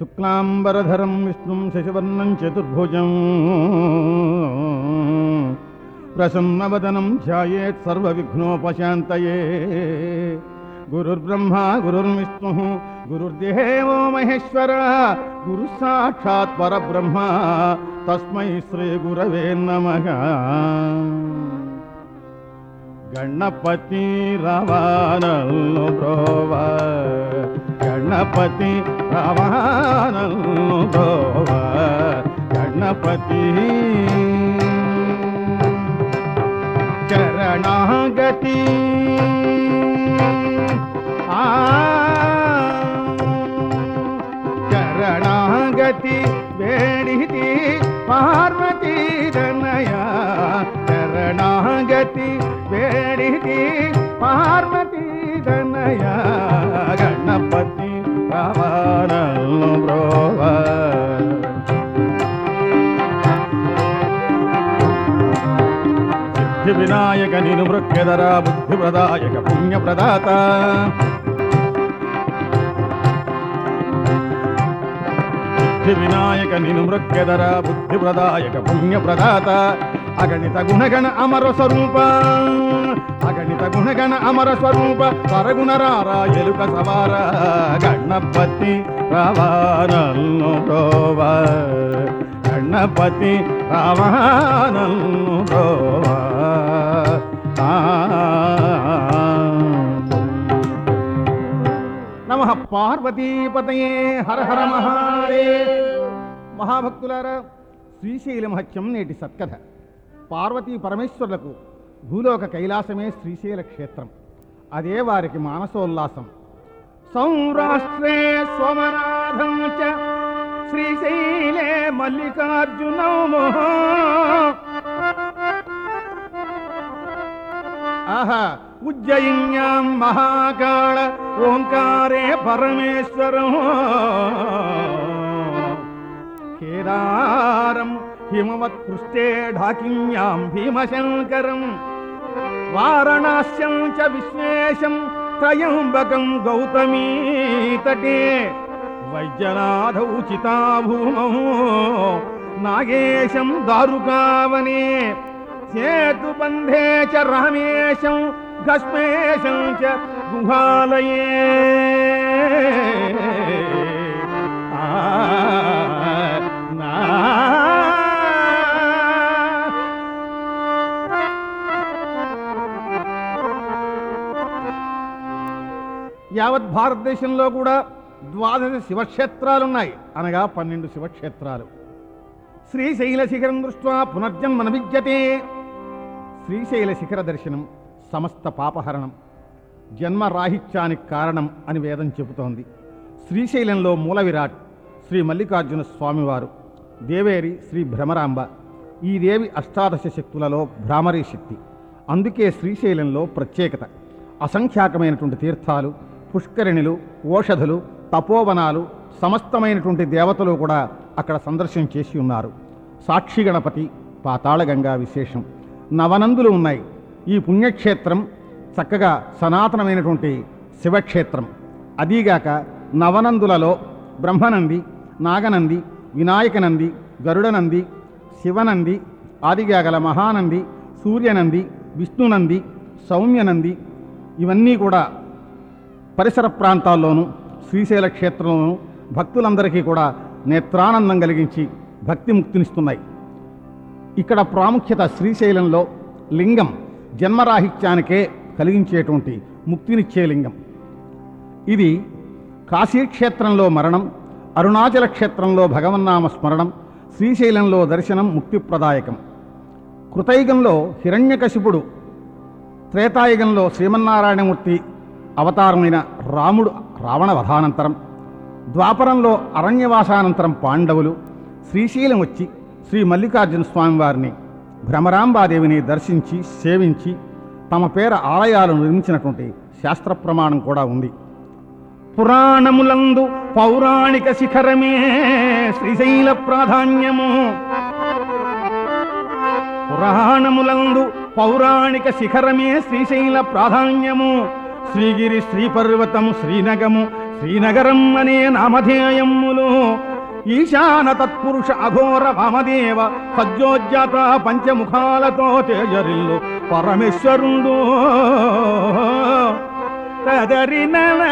శుక్లాంబరధరం విష్ణుం శశివర్ణం చతుర్భుజం ప్రసన్నవదనం ధ్యాయేత్ సర్వవిఘ్నోపశాంతయే గురుర్బ్రహ్మ గురుర్విష్ణు గురుర్దేవో మహేశ్వర గురు సాక్షాత్ పరబ్రహ్మ తస్మై శ్రీ గురవే నమః గణపతి రవాణల్ను బ్రోవ గణపతి రవాణల్ను బ్రోవ గణపతి చరణాగతి ఆ చరణాగతి వేడితి పార్వతీ దనయ చరణాగతి వేడితి పార్వతీ దనయ గణపతి రావణను బ్రోవ సిద్ధి వినాయక నిను మృక్యదరా బుద్ధి ప్రదాయక పుణ్య ప్రదాత సిద్ధి వినాయక నిను మృక్యదరా బుద్ధి ప్రదాయక పుణ్య ప్రదాత అగణిత గుణగణ అమర స్వరూప అగణిత గుణగణ అమర స్వరూప పరగుణ రారా ఎలుక సవార గణపతి రావానల్ను బ్రోవ గణపతి రావానల్ను బ్రోవ ఆ నమ పార్వతీపతయే హర హర మహాదే మహాభక్తులారా శ్రీశైల మహత్యం నేటి సత్కథ పార్వతీ పరమేశ్వరులకు భూలోక కైలాసమే శ్రీశైల క్షేత్రం అదే వారికి మానసోల్లాసం సౌరాష్ట్రే సోమనాథం చ శ్రీశైలే మల్లికార్జునౌ ఆహా ఉజ్జయిన్యాం మహాకాళ ఓంకారే పరమేశ్వరం కేదారం హిమవత్పృష్టే ఢాకిన్యాం భీమశంకరం వారణాస్యం చ విశ్వేశం త్రయంబకం గౌతమీ తటే వైద్యనాథౌ చితాభూమౌ నాగేశం దారుకావనే సేతుబంధే చ రామేశం భస్మేశం చ గుహాలయే ఆ, నా. యావత్ భారతదేశంలో కూడా ద్వాదశ శివక్షేత్రాలున్నాయి అనగా పన్నెండు శివక్షేత్రాలు శ్రీశైల శిఖరం దృష్ట్యా పునర్జన్మన విద్యతే శ్రీశైల శిఖర దర్శనం సమస్త పాపహరణం జన్మరాహిత్యానికి కారణం అని వేదం చెబుతోంది శ్రీశైలంలో మూల విరాట్ శ్రీ మల్లికార్జున స్వామివారు దేవేరి శ్రీ భ్రమరాంబ ఈ దేవి అష్టాదశ శక్తులలో భ్రామరీ శక్తి అందుకే శ్రీశైలంలో ప్రత్యేకత అసంఖ్యాకమైనటువంటి తీర్థాలు పుష్కరిణులు ఓషధులు తపోవనాలు సమస్తమైనటువంటి దేవతలు కూడా అక్కడ సందర్శనం చేసి ఉన్నారు సాక్షి గణపతి పాతాళగంగా విశేషం నవనందులు ఉన్నాయి ఈ పుణ్యక్షేత్రం చక్కగా సనాతనమైనటువంటి శివక్షేత్రం అదీగాక నవనందులలో బ్రహ్మనంది నాగనంది వినాయకనంది గరుడనంది శివనంది ఆదిగాగల మహానంది సూర్యనంది విష్ణునంది సౌమ్యనంది ఇవన్నీ కూడా పరిసర ప్రాంతాల్లోనూ శ్రీశైల క్షేత్రంలోనూ భక్తులందరికీ కూడా నేత్రానందం కలిగించి భక్తి ముక్తినిస్తున్నాయి ఇక్కడ ప్రాముఖ్యత శ్రీశైలంలో లింగం జన్మరాహిత్యానికే కలిగించేటువంటి ముక్తినిచ్చే లింగం ఇది కాశీక్షేత్రంలో మరణం అరుణాచల క్షేత్రంలో భగవన్నామ స్మరణం శ్రీశైలంలో దర్శనం ముక్తిప్రదాయకం కృతయుగంలో హిరణ్యకశిపుడు త్రేతాయుగంలో శ్రీమన్నారాయణమూర్తి అవతారమైన రాముడు రావణ వధానంతరం ద్వాపరంలో అరణ్యవాసానంతరం పాండవులు శ్రీశైలం వచ్చి శ్రీ మల్లికార్జున స్వామివారిని భ్రమరాంబాదేవిని దర్శించి సేవించి తమ పేర ఆలయాలు నిర్మించినటువంటి శాస్త్ర ప్రమాణం కూడా ఉంది పురాణములందు పౌరాణిక శిఖరమే శ్రీశైల ప్రాధాన్యము పురాణములందు పౌరాణిక శిఖరమే శ్రీశైల ప్రాధాన్యము శ్రీగిరి శ్రీపర్వతము శ్రీనగము శ్రీనగరం అనే నామధేయములు ఈశాన తత్పురుష అఘోర వామదేవ సజ్జోజ్జాత పంచముఖాలతో తేజరిల్లు పరమేశ్వరుండు తదరి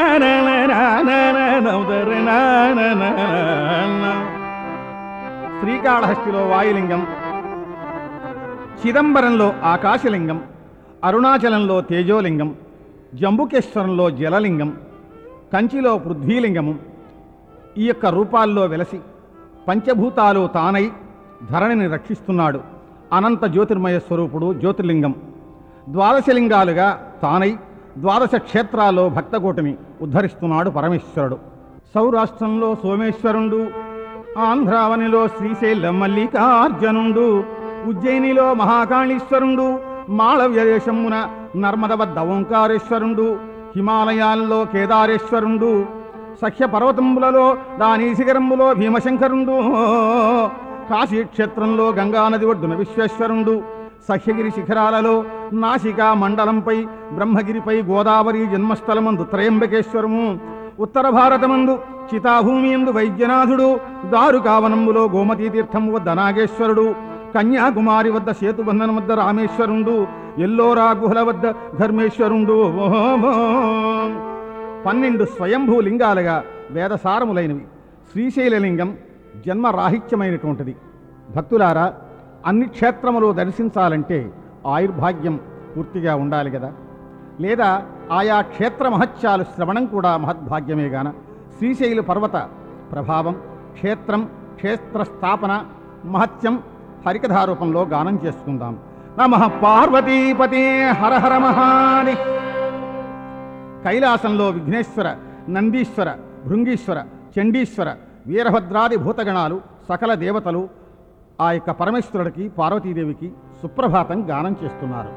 శ్రీకాళహస్తిలో వాయులింగం చిదంబరంలో ఆకాశలింగం అరుణాచలంలో తేజోలింగం జంబుకేశ్వరంలో జలలింగం కంచిలో పృథ్వీలింగము ఈ యొక్క రూపాల్లో వెలసి పంచభూతాలు తానై ధరణిని రక్షిస్తున్నాడు అనంత జ్యోతిర్మయ స్వరూపుడు జ్యోతిర్లింగం ద్వాదశలింగాలుగా తానై ద్వాదశ క్షేత్రాల్లో భక్తకోటిని ఉద్ధరిస్తున్నాడు పరమేశ్వరుడు సౌరాష్ట్రంలో సోమేశ్వరుండు ఆంధ్రావనిలో శ్రీశైలం మల్లికార్జునుండు ఉజ్జయినిలో మహాకాళీశ్వరుండు మాళవ్య దేశమున నర్మద వద్ద ఓంకారేశ్వరుండు హిమాలయాల్లో కేదారేశ్వరుండు సఖ్య పర్వతములలో దాని శిఖరములో భీమశంకరుండు కాశీక్షేత్రంలో గంగానది ఒడ్డున విశ్వేశ్వరుండు సహ్యగిరి శిఖరాలలో నాసికా మండలంపై బ్రహ్మగిరిపై గోదావరి జన్మస్థలమందు త్రయంబకేశ్వరము ఉత్తర భారతమందు చితాభూమి ఎందు వైద్యనాథుడు దారుకావనంబులో గోమతీ తీర్థం వద్ద నాగేశ్వరుడు కన్యాకుమారి వద్ద సేతుబంధనం వద్ద రామేశ్వరుండు ఎల్లోరా గుహల వద్ద ధర్మేశ్వరుండు ఓం. పన్నెండు స్వయంభూ లింగాలుగా వేదసారములైనవి శ్రీశైలలింగం జన్మరాహిత్యమైనటువంటిది భక్తులారా అన్ని క్షేత్రములు దర్శించాలంటే ఆయుర్భాగ్యం పూర్తిగా ఉండాలి కదా లేదా ఆయా క్షేత్ర మహత్యాలు శ్రవణం కూడా మహద్భాగ్యమే గాన శ్రీశైల పర్వత ప్రభావం క్షేత్రం క్షేత్ర స్థాపన మహత్యం హరికథారూపంలో గానం చేసుకుందాం నమ పార్వతీపతే హర హర మహాని కైలాసంలో విఘ్నేశ్వర నందీశ్వర భృంగీశ్వర చండీశ్వర వీరభద్రాది భూతగణాలు సకల దేవతలు ఆ యొక్క పరమేశ్వరుడికి పార్వతీదేవికి సుప్రభాతం గానం చేస్తున్నారు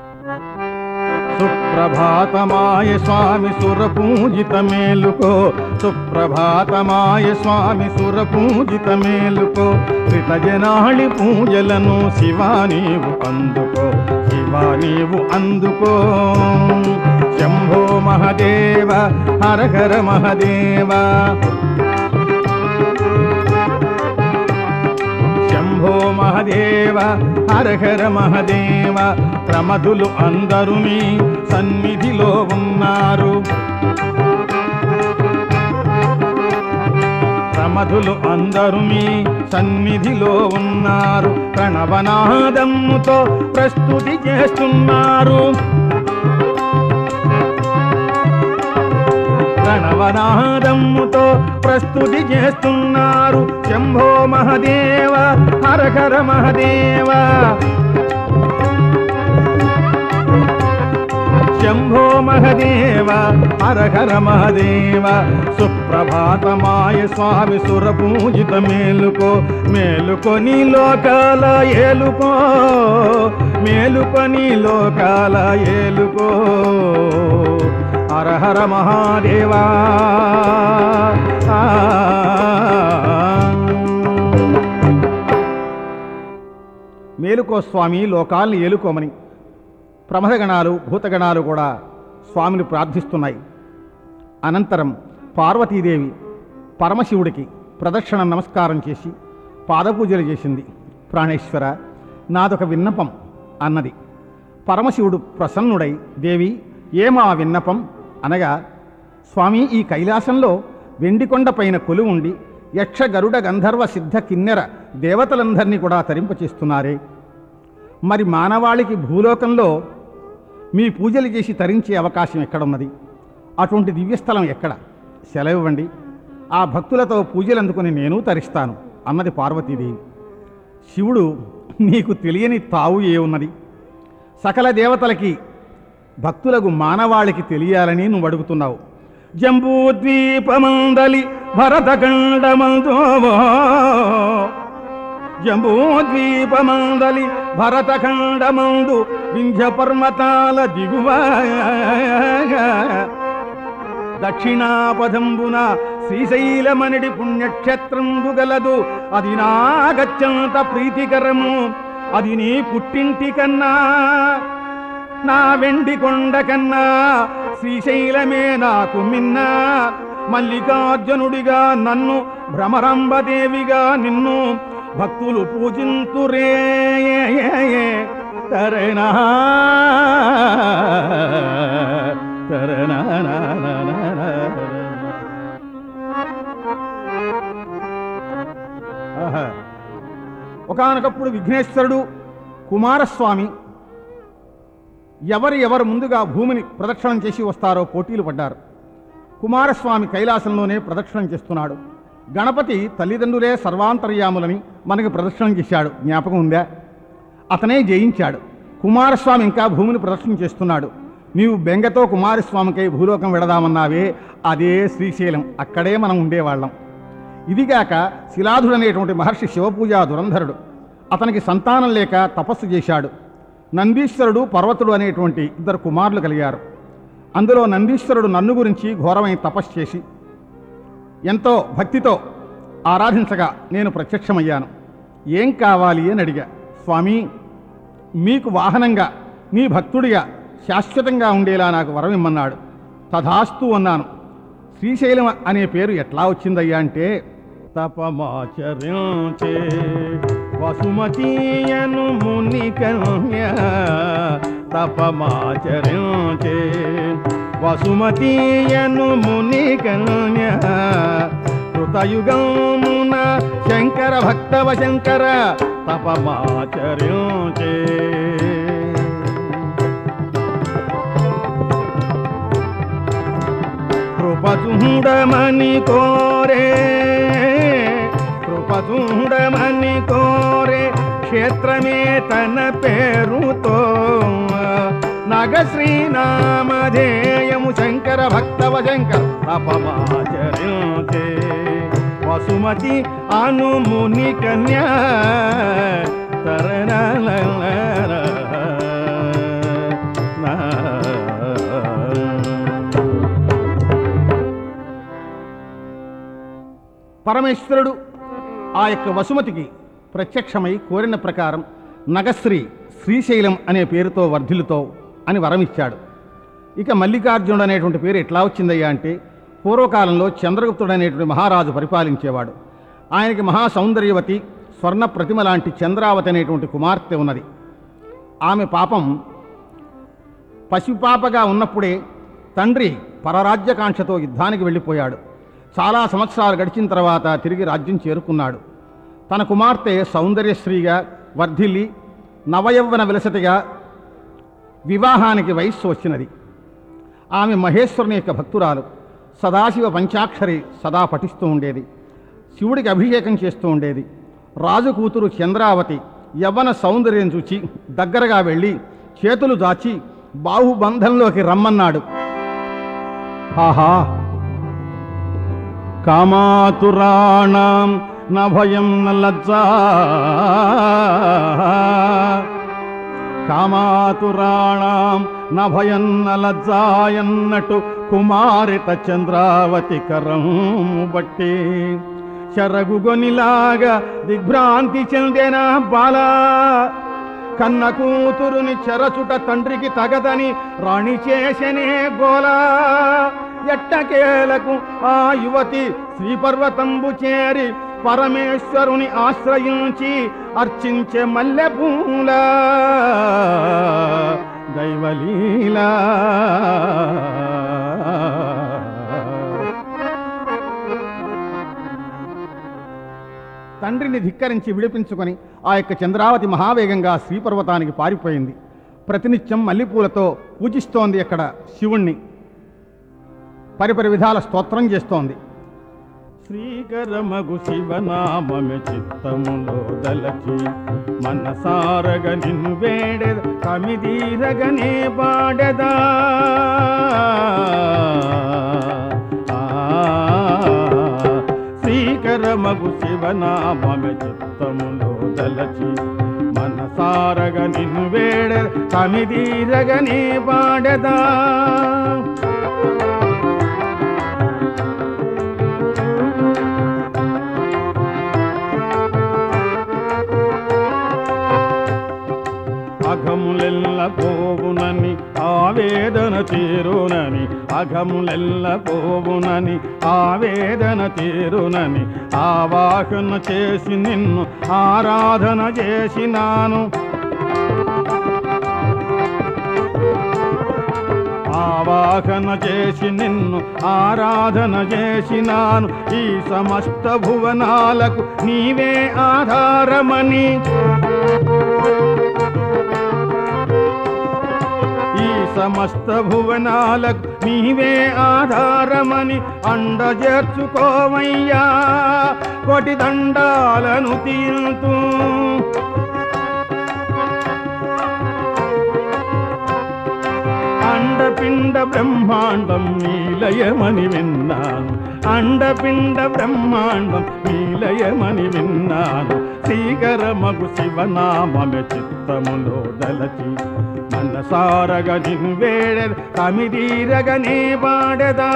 సుప్రభాతమాయ స్వామి సురపూజిత మేలుకో సుప్రభాతమాయ స్వామి సురపూజిత మేలుకో కృతజనాళి పూజలను శివా నీవు అందుకో శివా నీవు అందుకో శంభో మహదేవ హర హర మహదేవ శంభో మహదేవ హర హర మహదేవ ప్రమదులు అందరూ మీ సన్నిధిలో ఉన్నారు ప్రమధులు అందరూ మీ సన్నిధిలో ఉన్నారు ప్రణవనాదమ్ముతో ప్రస్తుతి చేస్తున్నారు ప్రణవనాదమ్ముతో ప్రస్తుతి చేస్తున్నారు శంభో మహదేవ హర హర మహదేవ శంభో మహదేవ హర హర మహదేవ సుప్రభాతమాయ స్వామి సురపూజిత మేలుకో మేలుకొని లోకాల ఏలుకో మేలుకొని లోకాల ఏలుకో హర హర మహాదేవా ఆ. మేలుకో స్వామి లోకాల్ని ఏలుకోమని ప్రమథగణాలు భూతగణాలు కూడా స్వామిని ప్రార్థిస్తున్నాయి అనంతరం పార్వతీదేవి పరమశివుడికి ప్రదక్షిణ నమస్కారం చేసి పాదపూజలు చేసింది ప్రాణేశ్వర నాదొక విన్నపం అన్నది పరమశివుడు ప్రసన్నుడై దేవి ఏమా విన్నపం అనగా స్వామి ఈ కైలాసంలో వెండికొండ పైన కొలువు ఉండి యక్ష గరుడ గంధర్వ సిద్ధ కిన్నెర దేవతలందరినీ కూడా తరింపచేస్తున్నారే మరి మానవాళికి భూలోకంలో మీ పూజలు చేసి తరించే అవకాశం ఎక్కడున్నది అటువంటి దివ్యస్థలం ఎక్కడ సెలవివ్వండి ఆ భక్తులతో పూజలు అందుకుని నేను తరిస్తాను అన్నది పార్వతీదేవి శివుడు నీకు తెలియని తావు ఏ ఉన్నది సకల దేవతలకి భక్తులకు మానవాళికి తెలియాలని నువ్వు అడుగుతున్నావు జంబూద్వీపమందలి భరతఖండమందో జంబూద్వీపమందలి భరతఖండమందు వింధ్య పర్వతాల దిగువ దక్షిణాపథంబున శ్రీశైలమనిడి పుణ్యక్షేత్రంబు గలదు అది నాగత్యంత ప్రీతికరము అది నీ పుట్టింటి కన్నా నా వెండి కొండ కన్నా శ్రీశైలమే నాకు మిన్న మల్లికార్జునుడిగా నన్ను భ్రమరంబదేవిగా నిన్ను భక్తులు పూజింతురే తరణా ఒకనకప్పుడు విఘ్నేశ్వరుడు కుమారస్వామి ఎవరు ఎవరు ముందుగా భూమిని ప్రదక్షిణం చేసి వస్తారో పోటీలు పడ్డారు కుమారస్వామి కైలాసంలోనే ప్రదక్షిణం చేస్తున్నాడు గణపతి తల్లిదండ్రులే సర్వాంతర్యాములని మనకి ప్రదక్షిణం చేశాడు జ్ఞాపకం ఉందా అతనే జయించాడు కుమారస్వామి ఇంకా భూమిని ప్రదక్షిణం చేస్తున్నాడు నీవు బెంగతో కుమారస్వామికై భూలోకం వెడదామన్నావే అదే శ్రీశైలం అక్కడే మనం ఉండేవాళ్ళం ఇదిగాక శిలాధుడు అనేటువంటి మహర్షి శివపూజా దురంధరుడు అతనికి సంతానం లేక తపస్సు చేశాడు నందీశ్వరుడు పర్వతుడు అనేటువంటి ఇద్దరు కుమారులు కలిగారు అందులో నందీశ్వరుడు నన్ను గురించి ఘోరమైన తపస్సు చేసి ఎంతో భక్తితో ఆరాధించగా నేను ప్రత్యక్షమయ్యాను ఏం కావాలి అని అడిగా స్వామి మీకు వాహనంగా నీ భక్తుడిగా శాశ్వతంగా ఉండేలా నాకు వరం ఇమ్మన్నాడు తథాస్తు అన్నాను శ్రీశైలం అనే పేరు ఎట్లా వచ్చిందయ్యా అంటే తపమాచరించే వసుమతీయను ముని కన్య తపమాచరించే వసుమతీయను ముని కన్య కృతయుగమున శంకర భక్తవ శంకర తపమాచరించే కృపచుండమని కోరే కృపచుండమని కోరే క్షేత్రమే తన పేరుతో నగ శ్రీనామధేయము శంకర భక్తవ శంకర తపమాచరించే వసుమతి అనుముని కన్యా తరణ పరమేశ్వరుడు ఆ యొక్క వసుమతికి ప్రత్యక్షమై కోరిన ప్రకారం నగశ్రీ శ్రీశైలం అనే పేరుతో వర్ధిల్లుతో అని వరమిచ్చాడు ఇక మల్లికార్జునుడు అనేటువంటి పేరు ఎట్లా వచ్చిందయ్యా అంటే పూర్వకాలంలో చంద్రగుప్తుడు అనేటువంటి మహారాజు పరిపాలించేవాడు ఆయనకి మహా సౌందర్యవతి స్వర్ణ ప్రతిమ లాంటి చంద్రావతి అనేటువంటి కుమార్తె ఉన్నది ఆమె పాపం పసిపాపగా ఉన్నప్పుడే తండ్రి పరరాజ్యకాంక్షతో యుద్ధానికి వెళ్ళిపోయాడు చాలా సంవత్సరాలు గడిచిన తర్వాత తిరిగి రాజ్యం చేరుకున్నాడు తన కుమార్తె సౌందర్యశ్రీగా వర్ధిల్లి నవయవ్వన విలసతిగా వివాహానికి వయస్సు వచ్చినది ఆమె మహేశ్వరుని యొక్క భక్తురాలు సదాశివ పంచాక్షరి సదా పఠిస్తూ ఉండేది శివుడికి అభిషేకం చేస్తూ ఉండేది రాజు కూతురు చంద్రావతి యవ్వన సౌందర్యం చూచి దగ్గరగా వెళ్ళి చేతులు దాచి బాహుబంధంలోకి రమ్మన్నాడు ఆహా కామాతురాణం న భయం న లజ్జా కామాతురాణం న భయం న లజ్జాయన్నట్టు కుమారిత చంద్రావతి కరం బట్టి చెరగుగొనిలాగా దిగ్భ్రాంతి చెందెన బాలా కన్న కూతురుని చెరచుట తండ్రికి తగదని రాణి చేసనే గోలా ఎట్టకేలకు ఆ యువతి శ్రీపర్వతంబు చేరి పరమేశ్వరుని ఆశ్రయించి అర్చించే మల్లెపూల దైవలీలా తండ్రిని ధిక్కరించి విడిపించుకొని ఆ యొక్క చంద్రావతి మహావేగంగా శ్రీపర్వతానికి పారిపోయింది ప్రతినిత్యం మల్లెపూలతో పూజిస్తోంది అక్కడ శివుణ్ణి పరిపరి విధాల స్తోత్రం చేస్తోంది శ్రీకరమగు శివనామమె చిత్తములో దలచి మనసారగ నిన్ను వేడెద కమిదీరగనే పాడెదా శ్రీకరమగు శివనామమె చిత్తములో దలచి మనసారగ నిన్ను వేడెద కమిదీరగనే పాడెదా అఘములెల్ల పోవునని ఆవేదన తీరునని అఘములెల్ల పోవునని ఆవేదన తీరునని ఆవాహన చేసి నిన్ను ఆరాధన చేసినాను ఆవాహన చేసి నిన్ను ఆరాధన చేసినాను ఈ సమస్త భువనాలకు నీవే ఆధారమని ఈ సమస్త భువనాలకు నీవే ఆధారమని అండ చేర్చుకోవయ్యా కోటి దండాలను తీరుతూ అండపిండ బ్రహ్మాండం నీలయమని విన్నాను అండపిండ బ్రహ్మాండం నీలయమని విన్నాను శ్రీకరమగు శివనామమె చిత్తములో దలచి మనసారగ నిన్ను వేడెద కమిదీరగనే పాడదా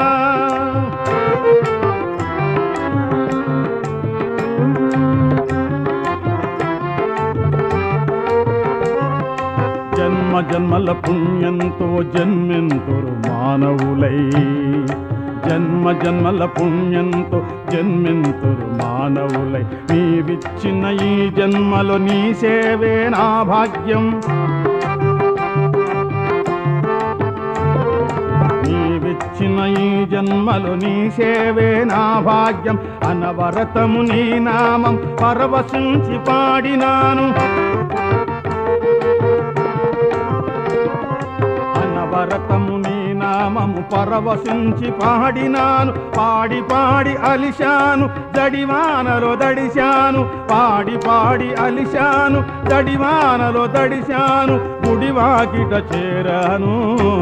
జన్మ జన్మల పుణ్యంతో జన్మెంతురు మానవులై జన్మ జన్మల పుణ్యంతో జన్మెంతురు మానవులై నీవిచ్చిన ఈ జన్మలో నీ సేవే నా భాగ్యం నీవిచ్చిన ఈ జన్మలో నీ సేవే నా భాగ్యం అనవరతము నీ నామం పరవశించి పాడినాను అనవరతము నీ నామము పరవశించి పాడినాను పాడి పాడి అలిశాను దడివానలో దడిశాను పాడి పాడి అలిశాను దడివానలో దడిశాను గుడివాకిట చేరాను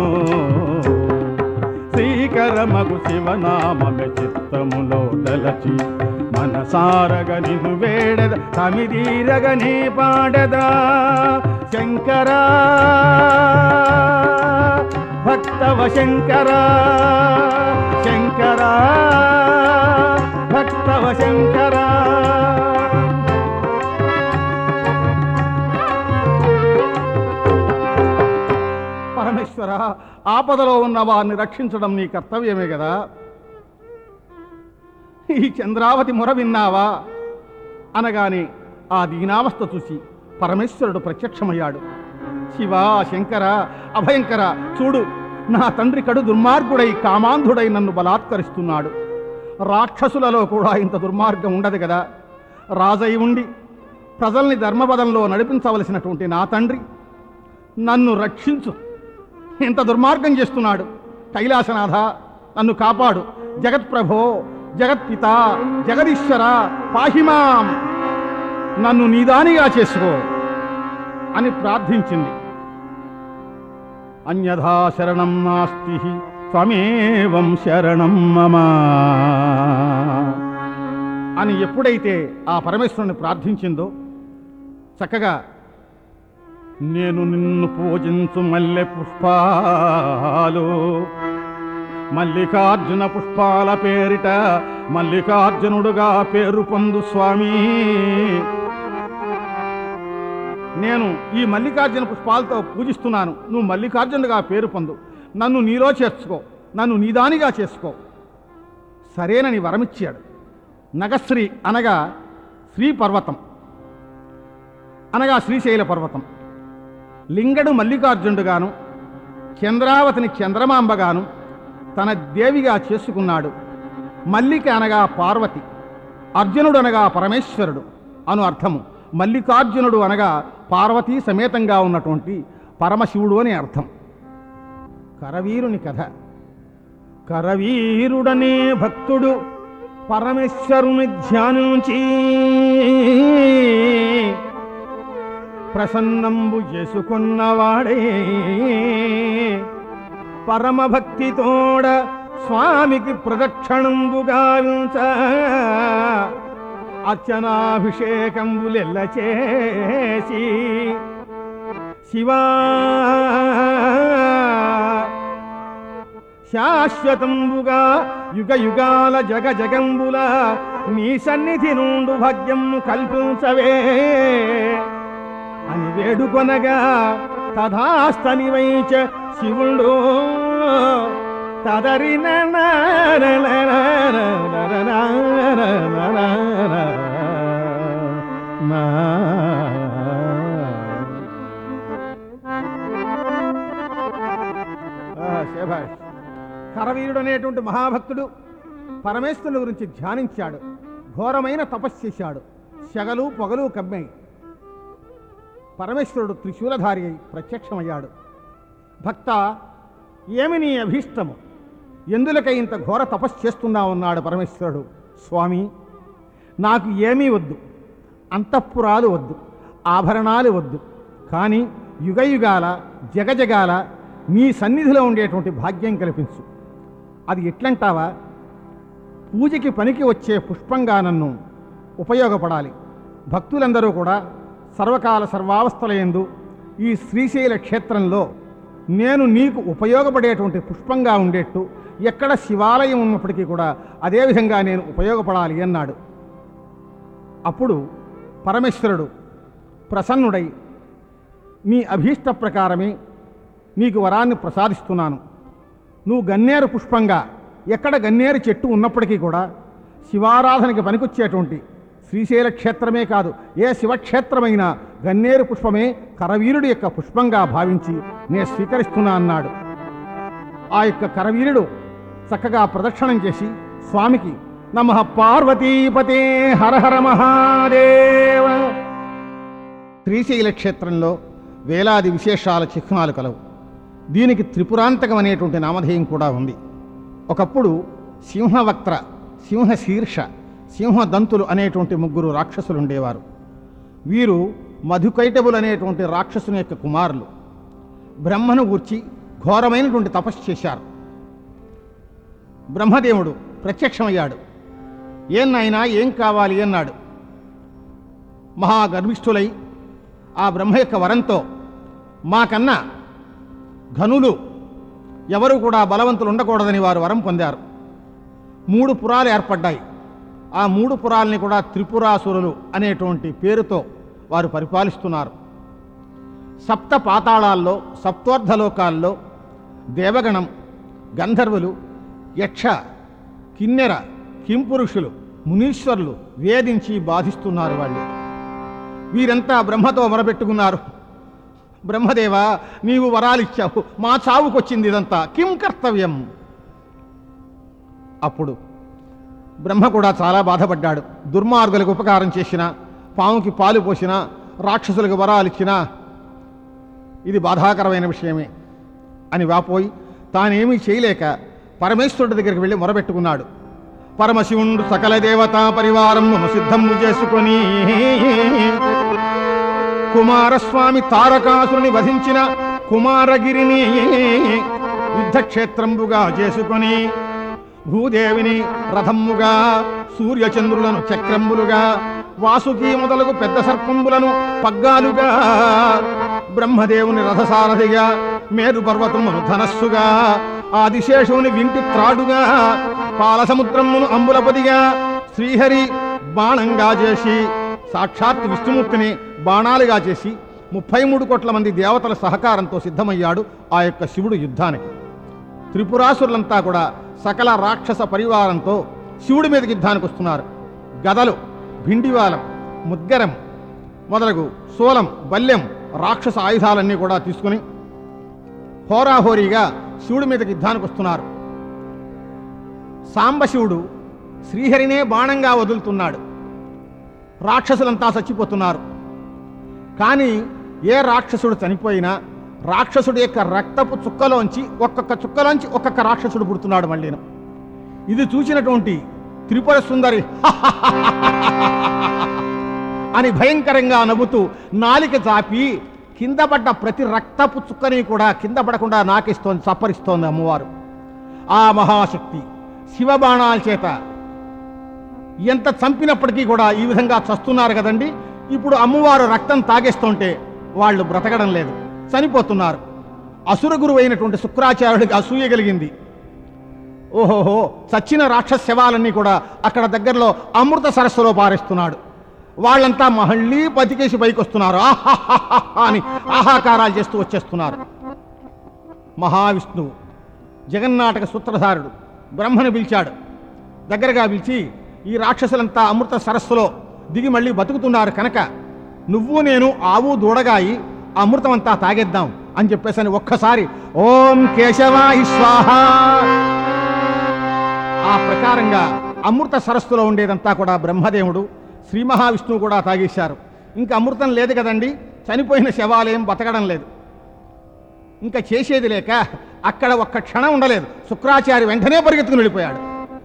శ్రీకరమగు శివనామమె చిత్తములో దలచి మనసారగ నిన్ను వేడద తమిదీరగ నీ పాడదా శంకరా భక్తవ శంకరా శంకరా భక్తవ శంకరా పరమేశ్వర ఆపదలో ఉన్న వారిని రక్షించడం నీ కర్తవ్యమే కదా ఈ చంద్రావతి మొర విన్నావా అనగానే ఆ దీనావస్థ చూసి పరమేశ్వరుడు ప్రత్యక్షమయ్యాడు శివ శంకర అభయంకర చూడు నా తండ్రి కడు దుర్మార్గుడై కామాంధుడై నన్ను బలాత్కరిస్తున్నాడు రాక్షసులలో కూడా ఇంత దుర్మార్గం ఉండదు కదా రాజై ఉండి ప్రజల్ని ధర్మపదంలో నడిపించవలసినటువంటి నా తండ్రి నన్ను రక్షించు ఇంత దుర్మార్గం చేస్తున్నాడు కైలాసనాథ నన్ను కాపాడు జగత్ప్రభో జగత్పిత జగదీశ్వర పాహిమాం నన్ను నీదానిగా చేసుకో అని ప్రార్థించింది అన్యథా శరణం నాస్తి త్వమేవం శరణం మమ అని ఎప్పుడైతే ఆ పరమేశ్వరుని ప్రార్థించిందో చక్కగా నేను నిన్ను పూజించు మల్లె పుష్పాలు మల్లికార్జున పుష్పాల పేరిట మల్లికార్జునుడుగా పేరు పొందు స్వామి నేను ఈ మల్లికార్జున పుష్పాలతో పూజిస్తున్నాను నువ్వు మల్లికార్జునుడిగా పేరు పొందు నన్ను నీలో చేర్చుకో నన్ను నీదానిగా చేసుకో సరేనని వరమిచ్చాడు నగశ్రీ అనగా శ్రీ పర్వతం అనగా శ్రీశైల పర్వతం లింగడు మల్లికార్జునుడుగాను చంద్రావతిని చంద్రమాంబగాను తన దేవిగా చేసుకున్నాడు మల్లిక అనగా పార్వతి అర్జునుడు అనగా పరమేశ్వరుడు అను అర్థము మల్లికార్జునుడు అనగా పార్వతీ సమేతంగా ఉన్నటువంటి పరమశివుడు అని అర్థం కరవీరుని కథ కరవీరుడనే భక్తుడు పరమేశ్వరుని ధ్యానించి ప్రసన్నంబు చేసుకున్నవాడే పరమభక్తితోడ స్వామికి ప్రదక్షిణంబుగా అర్చనాభిషేకంబులెల్ల చేసి శివా శాశ్వతంబుగా యుగ యుగాల జగ జగంబుల నీ సన్నిధి నుండు భాగ్యము కల్పించవే అని వేడుకొనగా తథాస్తనివైచ శివుడు తదరి శభాష్ కరవీరుడు అనేటువంటి మహాభక్తుడు పరమేశ్వరుని గురించి ధ్యానించాడు ఘోరమైన తపస్సు చేశాడు శగలు పొగలు కమ్మాయి పరమేశ్వరుడు త్రిశూలధారి అయి ప్రత్యక్షమయ్యాడు భక్త ఏమి నీ అభీష్టము ఎందులకై ఇంత ఘోర తపస్సు చేస్తున్నా ఉన్నాడు పరమేశ్వరుడు స్వామి నాకు ఏమీ వద్దు అంతఃపురాలు వద్దు ఆభరణాలు వద్దు కానీ యుగయుగాల జగజగాల నీ సన్నిధిలో ఉండేటువంటి భాగ్యం కల్పించు అది ఎట్లంటావా పూజకి పనికి వచ్చే పుష్పంగా నన్ను ఉపయోగపడాలి భక్తులందరూ కూడా సర్వకాల సర్వావస్థలయందు ఈ శ్రీశైల క్షేత్రంలో నేను నీకు ఉపయోగపడేటువంటి పుష్పంగా ఉండేట్టు ఎక్కడ శివాలయం ఉన్నప్పటికీ కూడా అదేవిధంగా నేను ఉపయోగపడాలి అన్నాడు అప్పుడు పరమేశ్వరుడు ప్రసన్నుడై నీ అభీష్ట ప్రకారమే నీకు వరాన్ని ప్రసాదిస్తున్నాను నువ్వు గన్నేరు పుష్పంగా ఎక్కడ గన్నేరు చెట్టు ఉన్నప్పటికీ కూడా శివారాధనకి పనికొచ్చేటువంటి శ్రీశైల క్షేత్రమే కాదు ఏ శివక్షేత్రమైన గన్నేరు పుష్పమే కరవీరుడి యొక్క పుష్పంగా భావించి నేను స్వీకరిస్తున్నా అన్నాడు ఆ యొక్క కరవీరుడు చక్కగా ప్రదక్షిణం చేసి స్వామికి నమ పార్వతీపతే హర హర మహాదేవ శ్రీశైల క్షేత్రంలో వేలాది విశేషాల చిహ్నాలు కలవు దీనికి త్రిపురాంతకం అనేటువంటి నామధేయం కూడా ఉంది ఒకప్పుడు సింహవక్త్ర సింహశీర్ష సింహదంతులు అనేటువంటి ముగ్గురు రాక్షసులు ఉండేవారు వీరు మధుకైటబులు అనేటువంటి రాక్షసుని యొక్క కుమారులు బ్రహ్మను గూర్చి ఘోరమైనటువంటి తపస్సు చేశారు బ్రహ్మదేవుడు ప్రత్యక్షమయ్యాడు ఏం నాయనా ఏం కావాలి అన్నాడు మహాగర్విష్ఠులై ఆ బ్రహ్మ యొక్క వరంతో మాకన్నా ఘనులు ఎవరు కూడా బలవంతులు ఉండకూడదని వారు వరం పొందారు మూడు పురాలు ఏర్పడ్డాయి ఆ మూడు పురాల్ని కూడా త్రిపురాసురులు అనేటువంటి పేరుతో వారు పరిపాలిస్తున్నారు సప్త పాతాళాల్లో సప్తోర్ధలోకాల్లో దేవగణం గంధర్వులు యక్ష కిన్నెర కింపురుషులు మునీశ్వరులు వేధించి బాధిస్తున్నారు వాళ్ళు వీరంతా బ్రహ్మతో మొరపెట్టుకున్నారు బ్రహ్మదేవా నీవు వరాలిచ్చావు మా చావుకొచ్చింది ఇదంతా కిం కర్తవ్యం అప్పుడు బ్రహ్మ కూడా చాలా బాధపడ్డాడు దుర్మార్గులకు ఉపకారం చేసిన పాముకి పాలు పోసిన రాక్షసులకు వరాలిచ్చినా ఇది బాధాకరమైన విషయమే అని వాపోయి తానేమీ చేయలేక పరమేశ్వరుడి దగ్గరికి వెళ్ళి మొరబెట్టుకున్నాడు పరమశివుండు సకల దేవతా పరివారం సిద్ధము చేసుకొని కుమారస్వామి తారకాసురుని వధించిన కుమారగిరిని యుద్ధక్షేత్రంబుగా చేసుకొని భూదేవిని రథమ్ముగా సూర్యచంద్రులను చక్రంబులుగా వాసుకి మొదలగు పెద్ద సర్పంబులను పగ్గాలుగా బ్రహ్మదేవుని రథసారథిగా మేరు పర్వతమును ధనస్సుగా ఆదిశేషుని వింటి త్రాడుగా పాలసముద్రమును అంబులపదిగా శ్రీహరి బాణంగా చేసి సాక్షాత్ విష్ణుమూర్తిని బాణాలుగా చేసి ముప్పై మూడు కోట్ల మంది దేవతల సహకారంతో సిద్ధమయ్యాడు ఆ యొక్క శివుడు యుద్ధానికి త్రిపురాసురులంతా కూడా సకల రాక్షస పరివారంతో శివుడి మీదకి యుద్ధానికి వస్తున్నారు గదలు భిండివాలం ముద్గరం మొదలగు సోలం బల్యం రాక్షస ఆయుధాలన్నీ కూడా తీసుకుని హోరాహోరీగా శివుడి మీదకి యుద్ధానికి వస్తున్నారు సాంబశివుడు శ్రీహరినే బాణంగా వదులుతున్నాడు రాక్షసులంతా చచ్చిపోతున్నారు కానీ ఏ రాక్షసుడు చనిపోయినా రాక్షసుడి యొక్క రక్తపు చుక్కలోంచి ఒక్కొక్క చుక్కలోంచి ఒక్కొక్క రాక్షసుడు పుడుతున్నాడు మళ్ళీను ఇది చూసినటువంటి త్రిపుర సుందరి అని భయంకరంగా నవ్వుతూ నాలిక చాపి కింద పడ్డ ప్రతి రక్తపు చుక్కని కూడా కింద పడకుండా నాకిస్తోంది సప్పరిస్తోంది అమ్మవారు ఆ మహాశక్తి శివబాణాల చేత ఎంత చంపినప్పటికీ కూడా ఈ విధంగా చస్తున్నారు కదండి ఇప్పుడు అమ్మవారు రక్తం తాగేస్తుంటే వాళ్ళు బ్రతకడం లేదు చనిపోతున్నారు అసుర గురువు అయినటువంటి శుక్రాచార్యుడికి అసూయ కలిగింది ఓహోహో చచ్చిన రాక్షస శవాలన్నీ కూడా అక్కడ దగ్గరలో అమృత సరస్సులో పారేస్తున్నాడు వాళ్ళంతా మళ్ళీ బతికేసి పైకి వస్తున్నారు ఆహాహాహా అని ఆహాకారాలు చేస్తూ వచ్చేస్తున్నారు మహావిష్ణువు జగన్నాటక సూత్రధారుడు బ్రహ్మను పిలిచాడు దగ్గరగా పిలిచి ఈ రాక్షసులంతా అమృత సరస్సులో దిగి మళ్ళీ బతుకుతున్నారు కనుక నువ్వు నేను ఆవు దూడగాయి ఆ అమృతమంతా తాగేద్దాం అని చెప్పేసి అని ఒక్కసారి ఓం కేశవాయి స్వాహ ఆ ప్రకారంగా అమృత సరస్సులో ఉండేదంతా కూడా బ్రహ్మదేవుడు శ్రీ మహావిష్ణువు కూడా తాగేశారు ఇంకా అమృతం లేదు కదండి చనిపోయిన శవాలేం బతకడం లేదు ఇంకా చేసేది లేక అక్కడ ఒక్క క్షణం ఉండలేదు శుక్రాచారి వెంటనే పరిగెత్తుకుని వెళ్ళిపోయాడు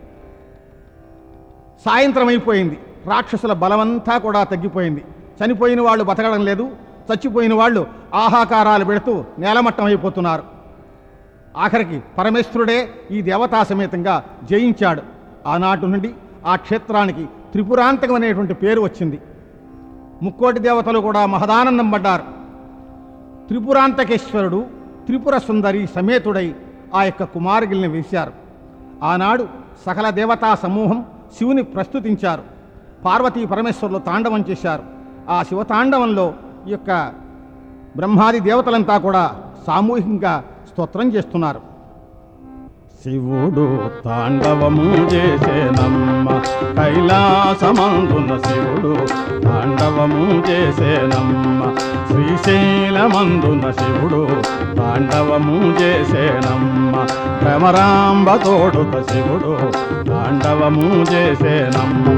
సాయంత్రం అయిపోయింది రాక్షసుల బలమంతా కూడా తగ్గిపోయింది చనిపోయిన వాళ్ళు బతకడం లేదు చచ్చిపోయిన వాళ్ళు ఆహాకారాలు పెడుతూ నేలమట్టం అయిపోతున్నారు ఆఖరికి పరమేశ్వరుడే ఈ దేవతా సమేతంగా జయించాడు ఆనాటి నుండి ఆ క్షేత్రానికి త్రిపురాంతకం అనేటువంటి పేరు వచ్చింది ముక్కోటి దేవతలు కూడా మహదానందం పడ్డారు త్రిపురాంతకేశ్వరుడు త్రిపుర సుందరి సమేతుడై ఆ యొక్క కుమారుగిల్ని వేశారు ఆనాడు సకల దేవతా సమూహం శివుని ప్రస్తుతించారు పార్వతీ పరమేశ్వరులు తాండవం చేశారు ఆ శివతాండవంలో ఈ యొక్క బ్రహ్మాది దేవతలంతా కూడా సామూహికంగా స్తోత్రం చేస్తున్నారు శివుడు తాండవము చేసేనమ్మ కైలాసమందున శివుడు తాండవము చేసేనమ్మ శ్రీశైలమందున శివుడు తాండవము చేసేనమ్మ భ్రమరాంబ తోడుత శివుడు తాండవము చేసేనమ్మ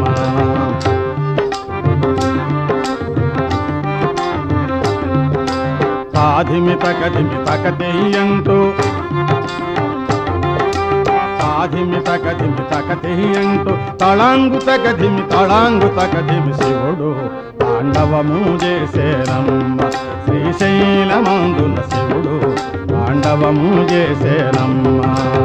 కాధిమి తకధిమి తకతెయ్యంటూ కాధిమి తకధిమి తకతెయ్యంటూ తళాంగు తకధిమి తళాంగు తకధిమి శివుడు తాండవము చేసేనమ్మ శ్రీశైలమందున శివుడు తాండవము చేసేనమ్మ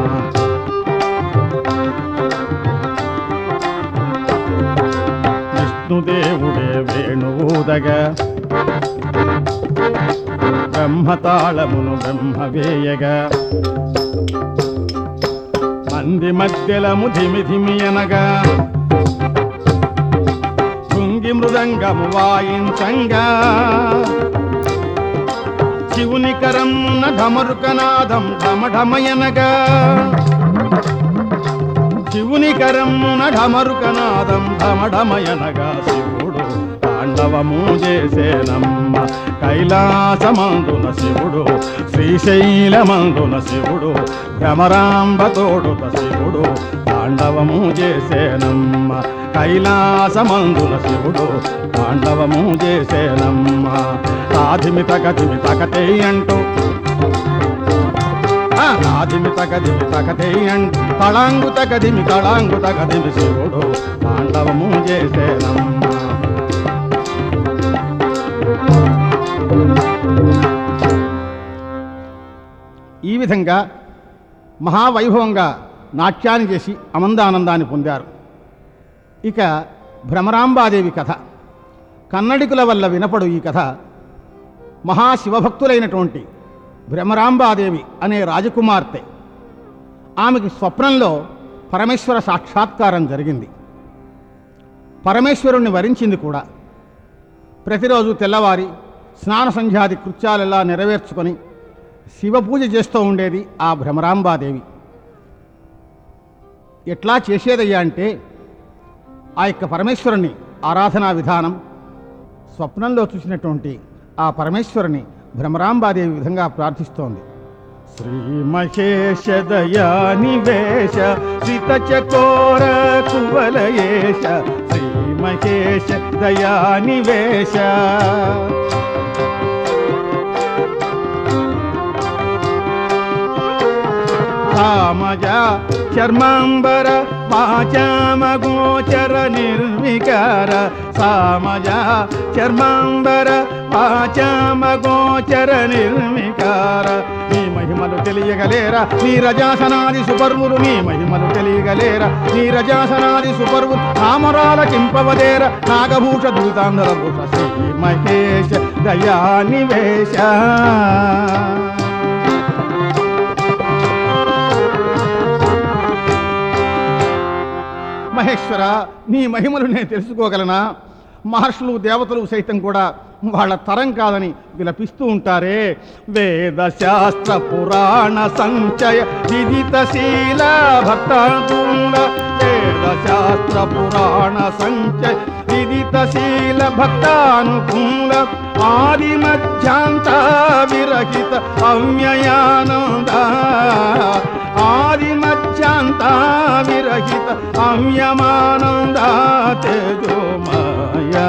విష్ణుదేవుడే వేణువుదగా బ్రహ్మతాళమును బ్రహ్మ వేయగా మంది మధ్యలము ధిమి ధిమి అనగా శృంగి మృదంగము వాయించంగా శివుని కరమున ఢమరుకనాదం ఢమఢమయనగా శివుని కరమున ఢమరుకనాదం ఢమఢమయనగా శివుడు తాండవము చేసేనమ్మ కైలాసమందున శివుడు శ్రీశైలమందున శివుడు భ్రమరాంబ తోడుత శివుడు తాండవము చేసేనమ్మ కైలాసమందున శివుడు తాండవము చేసేనమ్మ ఆధిమి తగతిమి తగతే అంటూ ఆదిమి తగదిమి తగతే అంటూ తళాంగు తగదిమి తళాంగు తగదిమి శివుడు తాండవము చేసేనమ్మ ఈ విధంగా మహావైభవంగా నాట్యాన్ని చేసి అమందానందాన్ని పొందారు ఇక భ్రమరాంబాదేవి కథ కన్నడికుల వల్ల వినపడు ఈ కథ మహాశివభక్తులైనటువంటి భ్రమరాంబాదేవి అనే రాజకుమార్తె ఆమెకి స్వప్నంలో పరమేశ్వర సాక్షాత్కారం జరిగింది పరమేశ్వరుణ్ణి వరించింది కూడా ప్రతిరోజు తెల్లవారి స్నాన సంధ్యాది కృత్యాలెలా నెరవేర్చుకొని శివపూజ చేస్తూ ఉండేది ఆ భ్రమరాంబాదేవి ఎట్లా చేసేదయ్యా అంటే ఆ యొక్క పరమేశ్వరుని ఆరాధనా విధానం స్వప్నంలో చూసినటువంటి ఆ పరమేశ్వరుని భ్రమరాంబాదేవి విధంగా ప్రార్థిస్తోంది శ్రీమహేశ దయానివేశ శ్రితచకోర కువలయేశ శ్రీమహేశ దయానివేశ సామజ చర్మాంబర వాచామగోచర నిర్వికార సామజ చర్మాంబర వాచామగోచర నిర్వికార నీ మహిమలు తెలియగలేరా నీ రజాసనాది సుపర్వులు నీ మహిమలు తెలియగలేరా నీ రజాసనాది సుపర్వులు నామరాల కింపవదేర నాగభూష దూతాంధర భూష శ్రీ మహేశ దయానివేశ మహేశ్వర నీ మహిమలు నేను తెలుసుకోగలనా మహర్షులు దేవతలు సైతం కూడా వాళ్ళ తరం కాదని విలపిస్తూ ఉంటారే వేద శాస్త్ర పురాణ సంచయ విదితశీల భక్తాంగుల వేద శాస్త్ర పురాణ సంచయ విదితశీల భక్తానుకూల ఆది మధ్యాంత విరహిత అవ్యయానంద ఆది మధ్యాంత విరహిత అవ్యమానంద తేజోమయా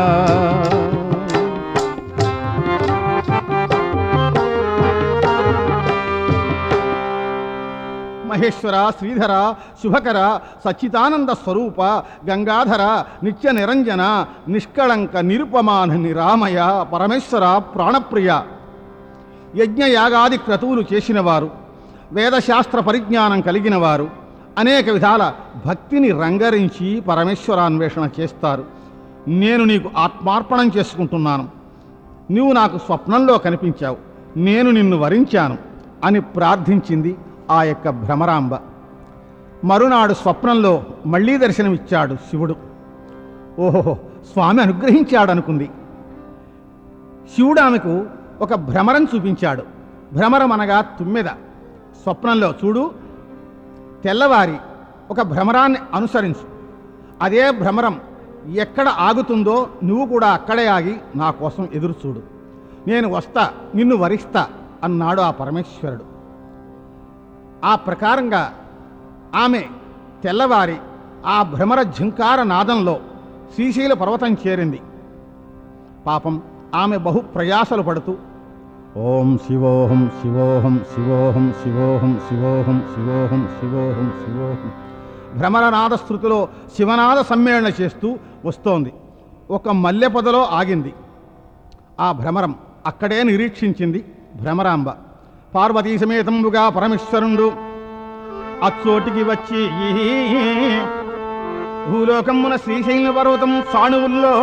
మహేశ్వర శ్రీధర శుభకర సచ్చిదానంద స్వరూప గంగాధర నిత్య నిరంజన నిష్కళంక నిరుపమాన నిరామయ పరమేశ్వర ప్రాణప్రియ యజ్ఞయాగాది క్రతువులు చేసినవారు వేదశాస్త్ర పరిజ్ఞానం కలిగిన వారు అనేక విధాల భక్తిని రంగరించి పరమేశ్వరాన్వేషణ చేస్తారు నేను నీకు ఆత్మార్పణం చేసుకుంటున్నాను నువ్వు నాకు స్వప్నంలో కనిపించావు నేను నిన్ను వరించాను అని ప్రార్థించింది ఆ యొక్క భ్రమరాంబ మరునాడు స్వప్నంలో మళ్ళీ దర్శనమిచ్చాడు శివుడు ఓహో స్వామి అనుగ్రహించాడనుకుంది శివుడు ఆమెకు ఒక భ్రమరం చూపించాడు భ్రమరం అనగా తుమ్మెద స్వప్నంలో చూడు తెల్లవారి ఒక భ్రమరాన్ని అనుసరించు అదే భ్రమరం ఎక్కడ ఆగుతుందో నువ్వు కూడా అక్కడే ఆగి నా కోసం ఎదురు చూడు నేను వస్తా నిన్ను వరిస్తా అన్నాడు ఆ పరమేశ్వరుడు ఆ ప్రకారంగా ఆమె తెల్లవారి ఆ భ్రమర ఝంకార నాదంలో శ్రీశైల పర్వతం చేరింది పాపం ఆమె బహు ప్రయాసలు పడుతూ ఓం శివోహం శివోహం శివోహం శివోహం శివోహం శివోహం శివోహం శివోహం భ్రమరనాద స్థృతిలో శివనాద సమ్మేళన చేస్తూ వస్తోంది ఒక మల్లె పొదలో ఆగింది ఆ భ్రమరం అక్కడే నిరీక్షించింది భ్రమరాంబ పార్వతీ సమేతంబుగా పరమేశ్వరుండు అచ్చోటికి వచ్చి భూలోకమున శ్రీశైల పర్వతం సాణువుల్లో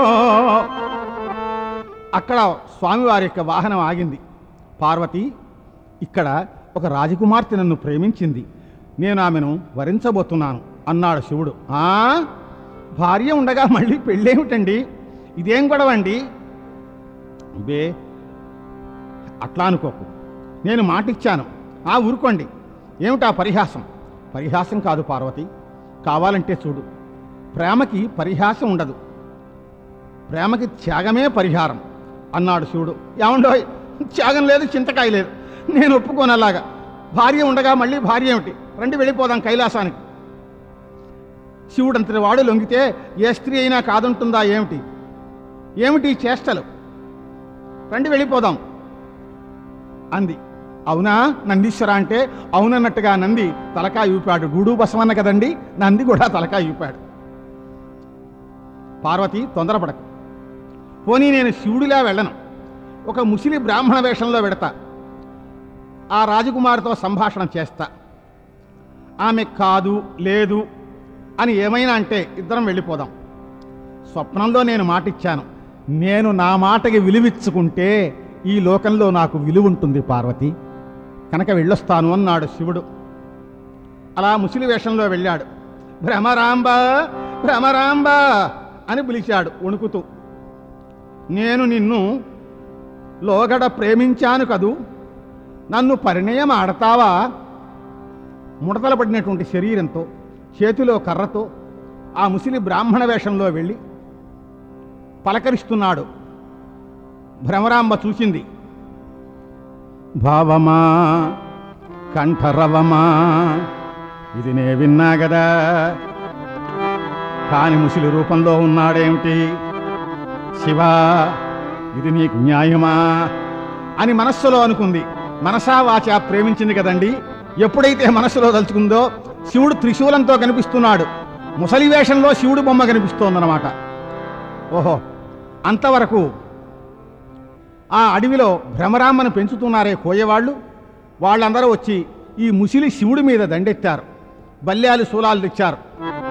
అక్కడ స్వామివారి యొక్క వాహనం ఆగింది పార్వతి ఇక్కడ ఒక రాజకుమార్తె నన్ను ప్రేమించింది నేను ఆమెను వరించబోతున్నాను అన్నాడు శివుడు ఆ భార్య ఉండగా మళ్ళీ పెళ్ళేమిటండి ఇదేం గొడవ అండి బే అట్లా అనుకోకు నేను మాటిచ్చాను ఆ ఊరుకోండి ఏమిటా పరిహాసం పరిహాసం కాదు పార్వతి కావాలంటే చూడు ప్రేమకి పరిహాసం ఉండదు ప్రేమకి త్యాగమే పరిహారం అన్నాడు శివుడు ఏమండో త్యాగం లేదు చింతకాయ లేదు నేను ఒప్పుకోను అలాగా భార్య ఉండగా మళ్ళీ భార్య ఏమిటి రండి వెళ్ళిపోదాం కైలాసానికి శివుడంతటి వాడు లొంగితే ఏ స్త్రీ అయినా కాదంటుందా ఏమిటి ఏమిటి ఈ చేష్టలు రండి వెళ్ళిపోదాం అంది అవునా నందీశ్వర అంటే అవునన్నట్టుగా నంది తలకాయ ఊపాడు గూడు బసవన్న కదండి నంది కూడా తలకాయ ఊపాడు పార్వతి తొందరపడకు పోనీ నేను శివుడిలా వెళ్ళను ఒక ముసిలి బ్రాహ్మణ వేషంలో పెడతా ఆ రాజకుమారితో సంభాషణ చేస్తా ఆమె కాదు లేదు అని ఏమైనా అంటే ఇద్దరం వెళ్ళిపోదాం స్వప్నంలో నేను మాటిచ్చాను నేను నా మాటకి విలువిచ్చుకుంటే ఈ లోకంలో నాకు విలువ ఉంటుంది పార్వతి కనుక వెళ్ళొస్తాను అన్నాడు శివుడు అలా ముసిలి వేషంలో వెళ్ళాడు భ్రమరాంబ భ్రమరాంబ అని పిలిచాడు వణుకుతూ నేను నిన్ను లోగడ ప్రేమించాను కదూ నన్ను పరిణయం ఆడతావా ముడతల పడినటువంటి శరీరంతో చేతిలో కర్రతో ఆ ముసిలి బ్రాహ్మణ వేషంలో వెళ్ళి పలకరిస్తున్నాడు భ్రమరాంబ చూసింది భావమా కంఠరవమా ఇది నే విన్నా కదా కాని ముసిలి రూపంలో ఉన్నాడేమిటి శివా ఇది నీకు న్యాయమా అని మనస్సులో అనుకుంది మనసా వాచా ప్రేమించింది కదండి ఎప్పుడైతే మనస్సులో తలుచుకుందో శివుడు త్రిశూలంతో కనిపిస్తున్నాడు ముసలి వేషంలో శివుడు బొమ్మ కనిపిస్తోందన్నమాట ఓహో అంతవరకు ఆ అడవిలో భ్రమరామ్మను పెంచుతున్నారే కోయేవాళ్ళు వాళ్ళందరూ వచ్చి ఈ ముసిలి శివుడి మీద దండెత్తారు బల్యాలు శూలాలు తెచ్చారు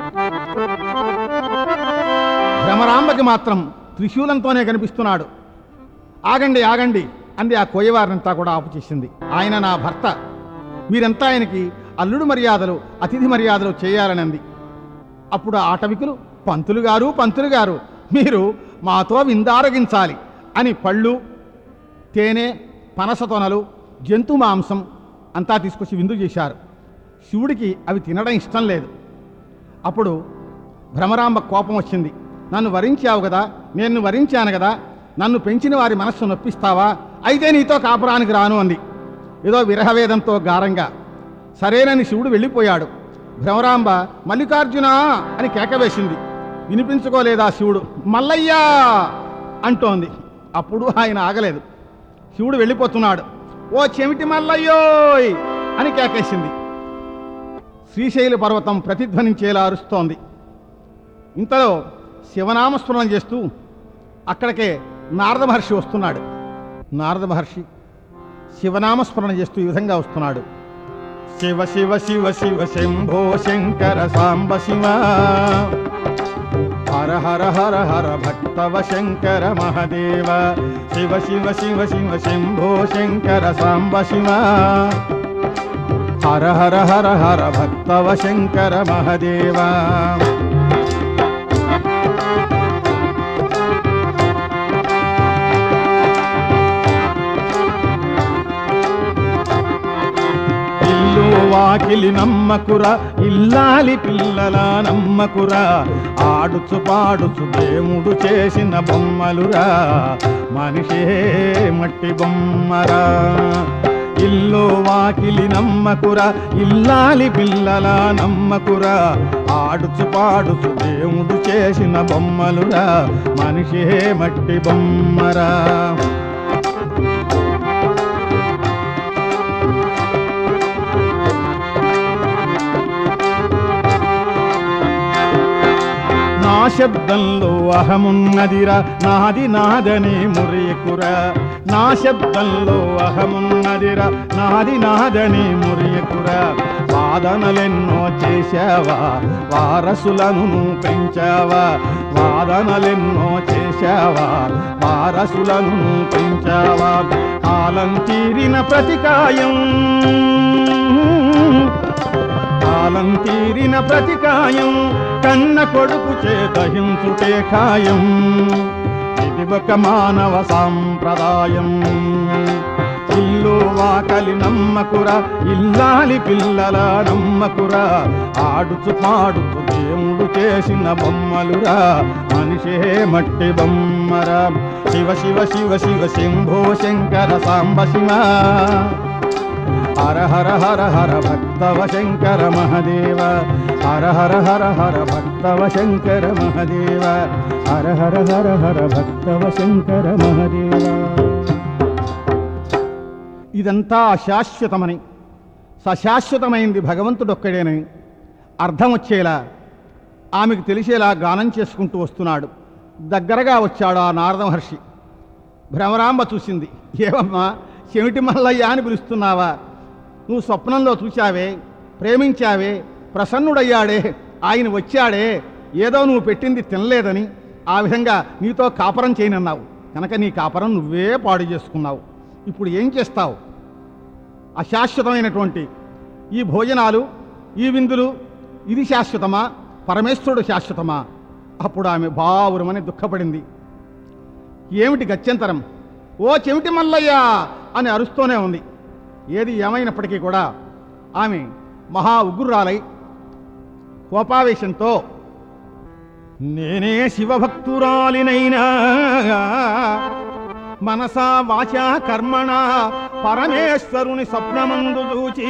భ్రమరాంబకి మాత్రం త్రిశూలంతోనే కనిపిస్తున్నాడు ఆగండి ఆగండి అంది ఆ కోయవారినంతా కూడా ఆపు చేసింది ఆయన నా భర్త మీరంతా ఆయనకి అల్లుడు మర్యాదలు అతిథి మర్యాదలు చేయాలని అంది అప్పుడు ఆ ఆటవికులు పంతులు గారు పంతులు గారు మీరు మాతో విందారగించాలి అని పళ్ళు తేనె పనస తొనలు జంతు మాంసం అంతా తీసుకొచ్చి విందు చేశారు శివుడికి అవి తినడం ఇష్టం లేదు అప్పుడు భ్రమరాంబ కోపం వచ్చింది నన్ను వరించావు కదా నేను వరించాను కదా నన్ను పెంచిన వారి మనస్సు నొప్పిస్తావా అయితే నీతో కాపురానికి రాను అంది ఏదో విరహవేదంతో గారంగా సరేనని శివుడు వెళ్ళిపోయాడు భ్రమరాంబ మల్లికార్జున అని కేకవేసింది వినిపించుకోలేదా శివుడు మల్లయ్యా అంటోంది అప్పుడు ఆయన ఆగలేదు శివుడు వెళ్ళిపోతున్నాడు ఓ చెమిటి మల్లయ్యోయ్ అని కేకేసింది శ్రీశైల పర్వతం ప్రతిధ్వనించేలా అరుస్తోంది ఇంతలో శివనామస్మరణ చేస్తూ అక్కడికే నారద మహర్షి వస్తున్నాడు నారద మహర్షి శివనామస్మరణ చేస్తూ ఈ విధంగా వస్తున్నాడు శివ శివ శివ శివ శంభో శంకర సాంబ శివ హర హర హర హర భక్తవ శంకర మహదేవ శివ శివ శివ శివ శంభో శంకర సాంబ శివ హర హర హర హర భక్తవ శంకర మహదేవ ఇల్లు వాకిలి నమ్మకురా ఇల్లాలి పిల్లల నమ్మకురా ఆడుచు పాడుచు దేవుడు చేసిన బొమ్మలురా మనిషే మట్టి బొమ్మరా ఇల్లు వాకిలి నమ్మకురా ఇల్లాలి పిల్లల నమ్మకురా ఆడుచు పాడుచు దేవుడు చేసిన బొమ్మలురా మనిషే మట్టి బొమ్మరా నా శబ్దంలో అహమున్నదిరా నాది నాదని మురియకురా నా శబ్దంలో అహమున్నదిరా నాది నాదని మురియకురా వాదనలెన్నో చేశావా వారసులను నువ్వు పెంచావా వాదనలెన్నో చేశావా వారసులను నువ్వు పెంచావా కాలం తీరిన ప్రతికాయం కాలం తీరిన ప్రతికాయం కన్న కొడుకు చేతహించుటే ఖాయం ఇది ఒక మానవ సాంప్రదాయం ఇల్లు వాకలి నమ్మకురా ఇల్లాలి పిల్లల నమ్మకురా ఆడుచు పాడుచు దేవుడు చేసిన బొమ్మలురా మనిషే మట్టి బొమ్మరా శివ శివ శివ శివ శంభో శంకర సాంబ శివ హర హర హర హర భక్తవ శంకర మహదేవ హర హర హర హర భక్తవ శంకర మహదేవ హర హర హర హర భక్తవ శంకర మహదేవ ఇదంతా అశాశ్వతమని సశాశ్వతమైంది భగవంతుడొక్కడేనని అర్థం వచ్చేలా ఆమెకు తెలిసేలా గానం చేసుకుంటూ వస్తున్నాడు దగ్గరగా వచ్చాడు ఆ నారద మహర్షి భ్రమరాంబ చూసింది ఏమమ్మా చెవిటి మల్లయ్య అని పిలుస్తున్నావా నువ్వు స్వప్నంలో చూశావే ప్రేమించావే ప్రసన్నుడయ్యాడే ఆయన వచ్చాడే ఏదో నువ్వు పెట్టింది తినలేదని ఆ విధంగా నీతో కాపరం చేయనన్నావు కనుక నీ కాపరం నువ్వే పాడు చేసుకున్నావు ఇప్పుడు ఏం చేస్తావు అశాశ్వతమైనటువంటి ఈ భోజనాలు ఈ విందులు ఇది శాశ్వతమా పరమేశ్వరుడు శాశ్వతమా అప్పుడు ఆమె బావురమని దుఃఖపడింది ఏమిటి గత్యంతరం ఓ చెవిటి మల్లయ్య అని అరుస్తూనే ఉంది ఏది ఏమైనప్పటికీ కూడా ఆమె మహా ఉగ్రురాలై కోపావేశంతో నేనే శివభక్తురాలినైనా మనసా వాచా కర్మణ పరమేశ్వరుని స్వప్నమందు చూచి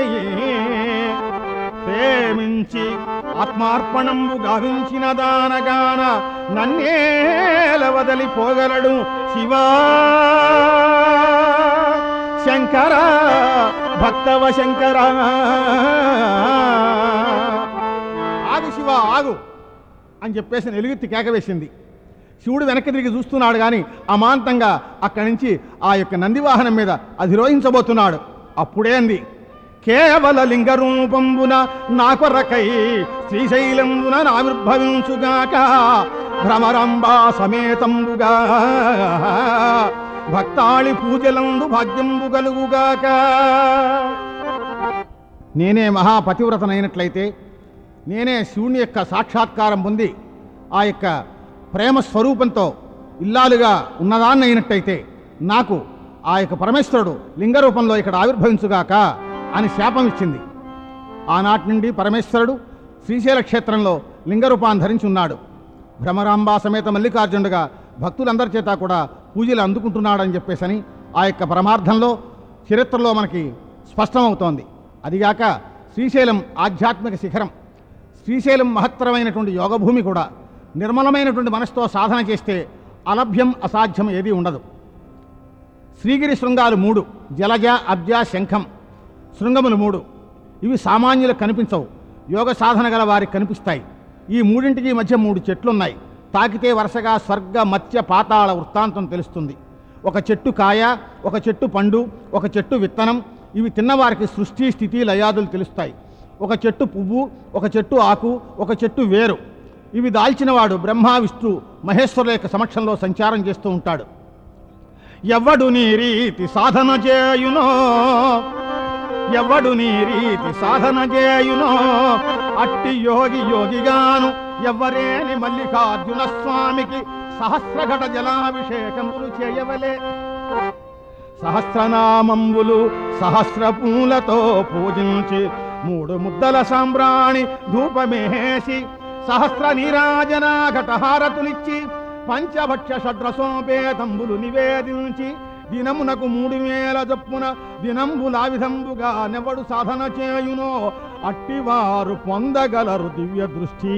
ప్రేమించి ఆత్మార్పణంబు గావించిన దానగాన నన్నేల వదలి పోగలడు శివా శంకర భక్తవ శంకర ఆగు శివ ఆగు అని చెప్పేసి ఎలుగెత్తి కేకవేసింది శివుడు వెనక్కి తిరిగి చూస్తున్నాడు కానీ అమాంతంగా అక్కడి నుంచి ఆ యొక్క నందివాహనం మీద అధిరోహించబోతున్నాడు అప్పుడే అంది కేవల లింగ రూపంబున నా కొరకై శ్రీశైలంబున ఆవిర్భవించుగాక భ్రమరంబా సమేతంబుగా భక్తాళి పూజలందు భాగ్యంబు కలుగుగాక నేనే మహాపతివ్రతనైనట్లయితే నేనే శివుని యొక్క సాక్షాత్కారం పొంది ఆ యొక్క ప్రేమ స్వరూపంతో ఇల్లాలుగా ఉన్నదాన్ని అయినట్టయితే నాకు ఆ యొక్క పరమేశ్వరుడు లింగ రూపంలో ఇక్కడ ఆవిర్భవించుగాక అని శాపం ఇచ్చింది ఆనాటి నుండి పరమేశ్వరుడు శ్రీశైల క్షేత్రంలో లింగరూపాన్ని ధరించి ఉన్నాడు భ్రమరాంబా సమేత మల్లికార్జునుడుగా భక్తులందరి చేత కూడా పూజలు అందుకుంటున్నాడని చెప్పేసని ఆ యొక్క పరమార్థంలో చరిత్రలో మనకి స్పష్టమవుతోంది అదిగాక శ్రీశైలం ఆధ్యాత్మిక శిఖరం శ్రీశైలం మహత్తరమైనటువంటి యోగభూమి కూడా నిర్మలమైనటువంటి మనసుతో సాధన చేస్తే అలభ్యం అసాధ్యం ఏదీ ఉండదు శ్రీగిరి శృంగాలు మూడు జలజ అబ్జ శంఖం శృంగములు మూడు ఇవి సామాన్యులకు కనిపించవు యోగ సాధన గల వారికి కనిపిస్తాయి ఈ మూడింటికి మధ్య మూడు చెట్లున్నాయి తాకితే వరుసగా స్వర్గ మత్స్య పాతాళ వృత్తాంతం తెలుస్తుంది ఒక చెట్టు కాయ ఒక చెట్టు పండు ఒక చెట్టు విత్తనం ఇవి తిన్నవారికి సృష్టి స్థితి లయాదులు తెలుస్తాయి ఒక చెట్టు పువ్వు ఒక చెట్టు ఆకు ఒక చెట్టు వేరు ఇవి దాల్చినవాడు బ్రహ్మ విష్ణు మహేశ్వరుల యొక్క సమక్షంలో సంచారం చేస్తూ ఉంటాడు ఎవ్వడు నీ రీతి సాధన చేయునో ఎవ్వడు నీ రీతి సాధన చేయునో అట్టి యోగి యోగిగాను ఎవ్వరేని మల్లికార్జున స్వామికి సహస్రఘట జలాభిషేకములు చేయవలే సహస్రనామంబులు సహస్ర పూలతో పూజించి మూడు ముద్దల సాంబ్రాణి ధూపమేసి సహస్ర నీరాజన ఘటహారతులిచ్చి పంచభక్ష షడ్రసోపేతంబులు నివేదించి దినమునకు మూడు వేల చొప్పున దినంబులా విధంబుగా నెవడు సాధన చేయునో అట్టివారు పొందగలరు దివ్య దృష్టి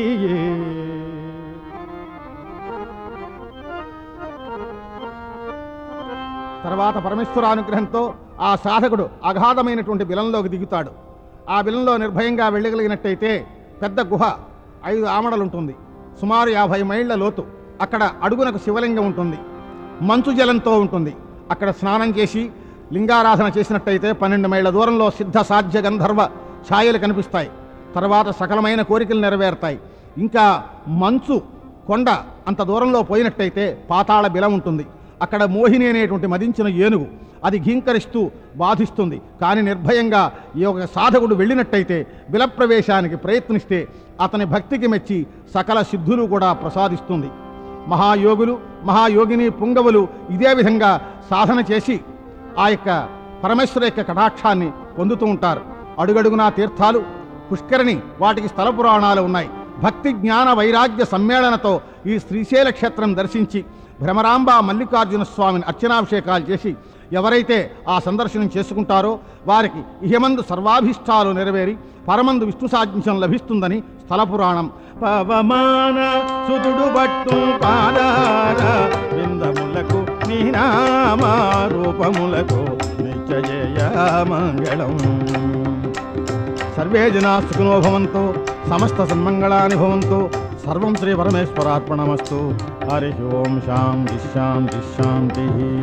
తర్వాత పరమేశ్వర అనుగ్రహంతో ఆ సాధకుడు అగాధమైనటువంటి బిలంలోకి దిగుతాడు ఆ బిలంలో నిర్భయంగా వెళ్ళగలిగినట్టయితే పెద్ద గుహ ఐదు ఆమడలు ఉంటుంది సుమారు యాభై మైళ్ళ లోతు అక్కడ అడుగునకు శివలింగం ఉంటుంది మంచు జలంతో ఉంటుంది అక్కడ స్నానం చేసి లింగారాధన చేసినట్టయితే పన్నెండు మైళ్ళ దూరంలో సిద్ధ సాధ్య గంధర్వ ఛాయలు కనిపిస్తాయి తర్వాత సకలమైన కోరికలు నెరవేరుతాయి ఇంకా మంచు కొండ అంత దూరంలో పోయినట్టయితే పాతాళ బిలం ఉంటుంది అక్కడ మోహిని అనేటువంటి మదించిన ఏనుగు అది ఘీంకరిస్తూ బాధిస్తుంది కానీ నిర్భయంగా ఈ ఒక సాధకుడు వెళ్ళినట్టయితే బిలప్రవేశానికి ప్రయత్నిస్తే అతని భక్తికి మెచ్చి సకల సిద్ధులు కూడా ప్రసాదిస్తుంది మహాయోగులు మహాయోగిని పుంగవులు ఇదే విధంగా సాధన చేసి ఆ యొక్క పరమేశ్వర యొక్క కటాక్షాన్ని పొందుతూ ఉంటారు అడుగడుగునా తీర్థాలు పుష్కరిణి వాటికి స్థల పురాణాలు ఉన్నాయి భక్తి జ్ఞాన వైరాగ్య సమ్మేళనతో ఈ శ్రీశైల క్షేత్రం దర్శించి భ్రమరాంబ మల్లికార్జున స్వామిని అర్చనాభిషేకాలు చేసి ఎవరైతే ఆ సందర్శనం చేసుకుంటారో వారికి ఇహమందు సర్వాభిష్టాలు నెరవేరి పరమందు విష్ణు సాధ్యం లభిస్తుందని స్థల పురాణం పవమాన సుదుడు బట్టు పాదార విందములకు నీ నామా రూపములకు నిత్యజయ మంగళం సర్వే జనా సుఖినో భవంతు సమస్త సన్మంగళాని భవంతు సర్వం శ్రీ పరమేశ్వరార్పణమస్తు హరి ఓం శాంతి శాంతి శాంతి